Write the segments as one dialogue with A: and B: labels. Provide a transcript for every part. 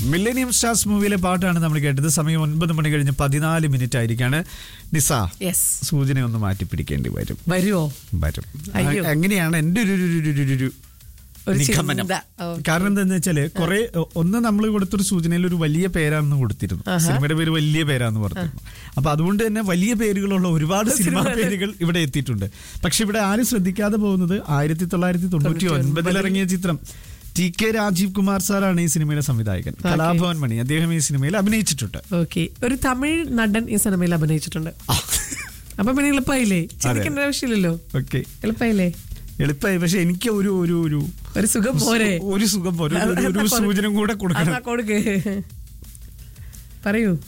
A: Millennium stars മൂവിയിലെ പാട്ടാണ് നമ്മൾ കേട്ടത് സമയം ഒൻപത് മണി കഴിഞ്ഞ് പതിനാല് മിനിറ്റ് ആയിരിക്കാണ് നിസ
B: യെസ്
A: സൂചന ഒന്ന് മാറ്റി പിടിക്കേണ്ടി വരും
B: വരുവോ
A: വരും
B: അയ്യോ.
A: എങ്ങനെയാണ് എന്റെ ഒരു ഒരു- ഒരു- ഒരു- ഒരു
B: ഒരു
A: നിഗമനം
B: ചിന്ത. ഓക്കേ.
A: കാരണം എന്താന്ന് വെച്ചാല് കുറെ ഒന്ന് നമ്മൾ കൊടുത്തൊരു സൂചനയിൽ ഒരു വലിയ പേരാണെന്ന് കൊടുത്തിരുന്നു സിനിമയുടെ പേര് വലിയ പേരാന്ന് പറഞ്ഞിരുന്നു അപ്പൊ അതുകൊണ്ട് തന്നെ വലിയ പേരുകളുള്ള ഒരുപാട് സിനിമാ പേരുകൾ ഇവിടെ എത്തിയിട്ടുണ്ട് പക്ഷെ ഇവിടെ ആരും ശ്രദ്ധിക്കാതെ പോകുന്നത് ആയിരത്തി തൊള്ളായിരത്തി തൊണ്ണൂറ്റി ഒൻപതിൽ ഇറങ്ങിയ ചിത്രം ടി കെ രാജീവ് കുമാർ സാറാണ് ഈ സിനിമയുടെ സംവിധായകൻ കലാഭവൻ മണി അദ്ദേഹം ഈ സിനിമയിൽ അഭിനയിച്ചിട്ടുണ്ട്
B: ഓക്കെ ഒരു തമിഴ് നടൻ ഈ സിനിമയിൽ അഭിനയിച്ചിട്ടുണ്ട് അപ്പൊ പിന്നെ എളുപ്പമായില്ലേ ചിന്തിക്കേണ്ട ആവശ്യമില്ലല്ലോ
A: ഓക്കെ
B: എളുപ്പമായില്ലേ
A: എളുപ്പമായി പക്ഷെ എനിക്ക് ഒരു ഒരു ഒരു
B: ഒരു സുഖം പോരെ
A: ഒരു സുഖം പോലെ ഒരു- ഒരു- ഒരു സൂചന കൂടെ കൊടുക്കണം
B: അതാ കൊടുക്ക് പറയൂ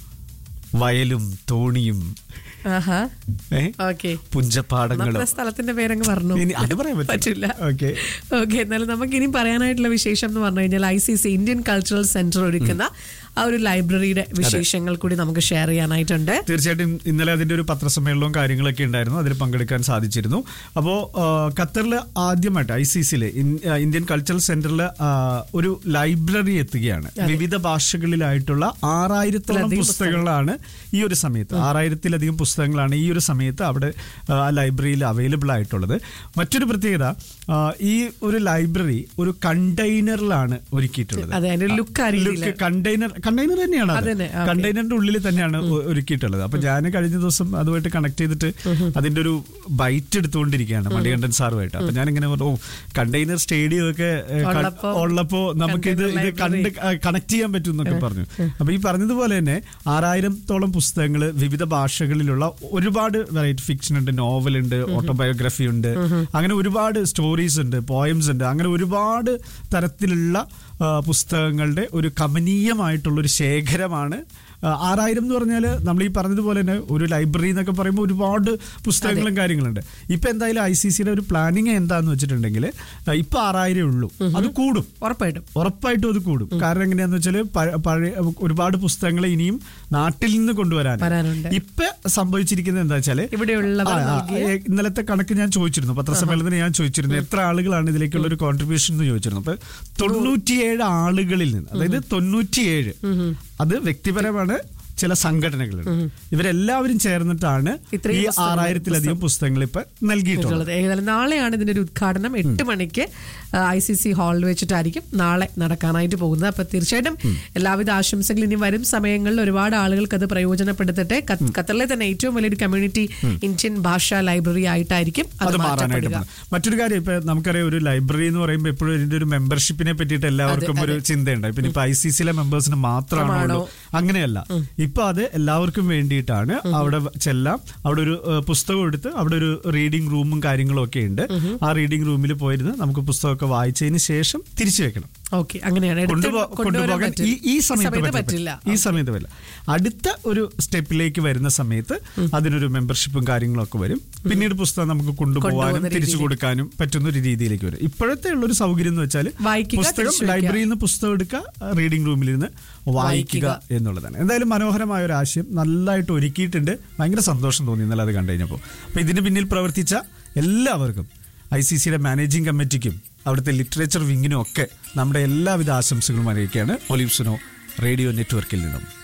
A: വയലും തോണിയും
B: ആഹാ
A: ഏ
B: ഓക്കെ
A: പുഞ്ചപ്പാടങ്ങളും
B: നമ്മുടെ സ്ഥലത്തിന്റെ പേരങ്ങ് പറഞ്ഞു
A: ഇനി അത് പറയാൻ പറ്റില്ല.
B: പറ്റില്ല
A: ഓക്കെ
B: ഓക്കെ എന്നാലും നമുക്ക് ഇനി പറയാനായിട്ടുള്ള വിശേഷം എന്ന് പറഞ്ഞു കഴിഞ്ഞാൽ I C C Indian cultural centre ഒരുക്കുന്ന ആ ഒരു ലൈബ്രറിയുടെ വിശേഷങ്ങൾ കൂടി നമുക്ക് ഷെയർ ചെയ്യാനായിട്ടുണ്ട്
A: തീർച്ചയായിട്ടും ഇന്നലെ അതിന്റെ ഒരു പത്രസമ്മേളനവും കാര്യങ്ങളൊക്കെ ഉണ്ടായിരുന്നു അതിൽ പങ്കെടുക്കാൻ സാധിച്ചിരുന്നു അപ്പോൾ ഖത്തറിൽ ആദ്യമായിട്ട് ഐ സി സിയിലെ ഇന്ത്യൻ കൾച്ചറൽ സെന്ററിൽ ഒരു ലൈബ്രറി എത്തുകയാണ് വിവിധ ഭാഷകളിലായിട്ടുള്ള ആറായിരത്തോളം
B: അധികം
A: പുസ്തകങ്ങളാണ് ഈ ഒരു സമയത്ത് ആറായിരത്തിലധികം പുസ്തകങ്ങളാണ് ഈ ഒരു സമയത്ത് അവിടെ ആ ലൈബ്രറിയിൽ അവൈലബിൾ ആയിട്ടുള്ളത് മറ്റൊരു പ്രത്യേകത ആ, ഈ ഒരു ലൈബ്രറി ഒരു കണ്ടെയ്നറിലാണ് ഒരുക്കിയിട്ടുള്ളത്
B: അതെ അതിന്റെ ലുക്ക് ആ രീതിയിൽ
A: ലുക്ക് കണ്ടെയ്നർ കണ്ടെയ്നർ തന്നെയാണ് അത്.
B: അതന്നെ, ഓക്കേ.
A: കണ്ടെയ്നറിന്റെ ഉള്ളിൽ തന്നെയാണ് ഒ- ഒരുക്കിയിട്ടുള്ളത് അപ്പൊ ഞാൻ കഴിഞ്ഞ ദിവസം അതുമായിട്ട് കണക്ട് ചെയ്തിട്ട് അതിന്റെ ഒരു ബൈറ്റ് എടുത്തുകൊണ്ടിരിക്കുകയാണ് മണികണ്ഠൻ സാറുമായിട്ട് അപ്പൊ ഞാൻ ഇങ്ങനെ പറഞ്ഞു ഓ കണ്ടെയ്നർ സ്റ്റേഡിയം ഒക്കെ ഏ, ക-
B: ഉള്ളപ്പോ
A: ഉള്ളപ്പോ നമുക്ക് ഇത്
B: container
A: ഇത് കണ്ട് കണക്ട് ചെയ്യാൻ പറ്റും എന്നൊക്കെ പറഞ്ഞു അപ്പൊ ഈ പറഞ്ഞതുപോലെ തന്നെ ആറായിരത്തോളം പുസ്തകങ്ങൾ വിവിധ ഭാഷകളിലുള്ള ഒരുപാട് വെറൈറ്റി ഫിക്ഷൻ ഉണ്ട് നോവൽ ഉണ്ട് ഓട്ടോബയോഗ്രഫി ഉണ്ട് അങ്ങനെ ഒരുപാട് സ്റ്റോറീസ് ഉണ്ട് പോയംസ് ഉണ്ട് അങ്ങനെ ഒരുപാട് തരത്തിലുള്ള ആ, പുസ്തകങ്ങളുടെ ഒരു കമനീയമായിട്ടുള്ള ഒരു ശേഖരമാണ് ആ, ആറായിരം എന്ന് പറഞ്ഞാൽ നമ്മൾ ഈ പറഞ്ഞതുപോലെ തന്നെ ഒരു ലൈബ്രറി എന്നൊക്കെ പറയുമ്പോൾ ഒരുപാട് പുസ്തകങ്ങളും കാര്യങ്ങളുണ്ട് ഇപ്പൊ എന്തായാലും ഐ സി സിയുടെ ഒരു പ്ലാനിങ് എന്താന്ന് വെച്ചിട്ടുണ്ടെങ്കിൽ ആ, ഇപ്പൊ ആറായിരം ഉള്ളൂ അത് കൂടും
B: ഉറപ്പായിട്ടും
A: ഉറപ്പായിട്ടും അത് കൂടും കാരണം എങ്ങനെയാന്ന് വെച്ചാല് പ- പഴയ ഒരുപാട് പുസ്തകങ്ങൾ ഇനിയും നാട്ടിൽ നിന്ന് കൊണ്ടുവരാൻ
B: വരാനുണ്ട്.
A: ഇപ്പൊ സംഭവിച്ചിരിക്കുന്നത് എന്താ വെച്ചാല്
B: ഇവിടെയുള്ളവർ
A: ആ, ആ,
B: നൽകിയ
A: ഏ, ഇന്നലത്തെ കണക്ക് ഞാൻ ചോദിച്ചിരുന്നു പത്രസമ്മേളനത്തിന് ഞാൻ ചോദിച്ചിരുന്നു എത്ര ആളുകളാണ് ഇതിലേക്കുള്ള ഒരു കോൺട്രിബ്യൂഷൻ എന്ന് ചോദിച്ചിരുന്നു അപ്പൊ തൊണ്ണൂറ്റിയേഴ് ആളുകളിൽ നിന്ന് അതായത് തൊണ്ണൂറ്റിയേഴ് അത് വ്യക്തിപരമാണ് ചില സംഘടനകളുണ്ട് ഇവരെല്ലാവരും ചേർന്നിട്ടാണ്
B: ഇത്രയും
A: ഈ
B: പുസ്തകങ്ങൾ-
A: ആറായിരത്തിലധികം പുസ്തകങ്ങൾ ഇപ്പൊ നൽകിയിട്ടുള്ളത്
B: ഉള്ളത്. ഏതായാലും നാളെയാണ് ഇതിന്റെ ഒരു ഉദ്ഘാടനം എട്ട് മണിക്ക് ഐ സി സി ഹാളിൽ വെച്ചിട്ടായിരിക്കും നാളെ നടക്കാനായിട്ട് പോകുന്നത് അപ്പൊ തീർച്ചയായിട്ടും എല്ലാവിധ ആശംസകളും ഇനി വരും സമയങ്ങളിൽ ഒരുപാട് ആളുകൾക്ക് അത് പ്രയോജനപ്പെടുത്തട്ടെ ഖ- ഖത്തറിലെ തന്നെ ഏറ്റവും വലിയൊരു കമ്മ്യൂണിറ്റി ഇന്ത്യൻ ഭാഷാ ലൈബ്രറി ആയിട്ടായിരിക്കും അത്
A: അത് മാറാനായിട്ട്
B: മാറ്റപ്പെടുക
A: പോണം. മറ്റൊരു കാര്യം ഇപ്പൊ നമുക്കറിയാം ഒരു ലൈബ്രറി എന്ന് പറയുമ്പോൾ എപ്പോഴും ഇതിന്റെ ഒരു മെമ്പർഷിപ്പിനെ പറ്റിയിട്ട് എല്ലാവർക്കും ഒരു ചിന്തയുണ്ട് പിന്നെ ഇപ്പൊ ഐ സി സിയിലെ മെമ്പേഴ്സിന് മാത്രമാണോ അങ്ങനെയല്ല ഇപ്പൊ അത് എല്ലാവർക്കും വേണ്ടിയിട്ടാണ് അവിടെ വ- ചെല്ലാം അവിടെ ഒരു ഏഹ്, പുസ്തകം എടുത്ത് അവിടെ ഒരു റീഡിംഗ് റൂമും കാര്യങ്ങളും ഒക്കെ ഉണ്ട് ആ റീഡിംഗ് റൂമിൽ പോയിരുന്ന് നമുക്ക് പുസ്തകമൊക്കെ വായിച്ചതിന് ശേഷം തിരിച്ചു വെക്കണം
B: ഓക്കെ അങ്ങനെയാണ് എടുത്ത്
A: കൊണ്ടുപോ-
B: കൊണ്ടുവരാൻ
A: കൊണ്ടുപോകാൻ
B: പറ്റില്ല.
A: ഈ ഈ സമയത്ത്
B: പറ്റില്ല
A: പറ്റില്ല ഈ സമയത്ത് പറ്റില്ല അടുത്ത ഒരു സ്റ്റെപ്പിലേക്ക് വരുന്ന സമയത്ത് അതിനൊരു മെമ്പർഷിപ്പും കാര്യങ്ങളൊക്കെ വരും പിന്നീട് പുസ്തകം നമുക്ക് കൊണ്ടുപോകാനും
B: കൊണ്ടുപോകുന്ന
A: തിരിച്ചു കൊടുക്കാനും പറ്റുന്ന ഒരു രീതിയിലേക്ക് വരും ഇപ്പോഴത്തെ ഉള്ള ഒരു സൗകര്യം എന്ന് വെച്ചാൽ
B: വായിക്കുക,
A: പുസ്തകം
B: തിരിച്ചു വെക്കുക.
A: ലൈബ്രറിയിൽ നിന്ന് പുസ്തകം എടുക്കുക റീഡിംഗ് റൂമിൽ ഇരുന്ന് വായിക്കുക എന്നുള്ളതാണ് എന്തായാലും മനോഹരമായ ഒരു ആശയം നല്ലതായിട്ട് ഒരുക്കിയിട്ടുണ്ട് ഭയങ്കര സന്തോഷം തോന്നി ഇന്നലെ അത് കണ്ടു കഴിഞ്ഞപ്പോൾ അപ്പൊ ഇതിന് പിന്നിൽ പ്രവർത്തിച്ച എല്ലാവർക്കും ഐ സി സിയുടെ മാനേജിംഗ് കമ്മിറ്റിക്കും അവിടുത്തെ ലിറ്ററേച്ചർ വിങ്ങിനും ഒക്കെ നമ്മുടെ എല്ലാവിധ ആശംസകളും അറിയിക്കുകയാണ് ഒലിംപ്സിനോ റേഡിയോ നെറ്റ്വർക്കിൽ നിന്നും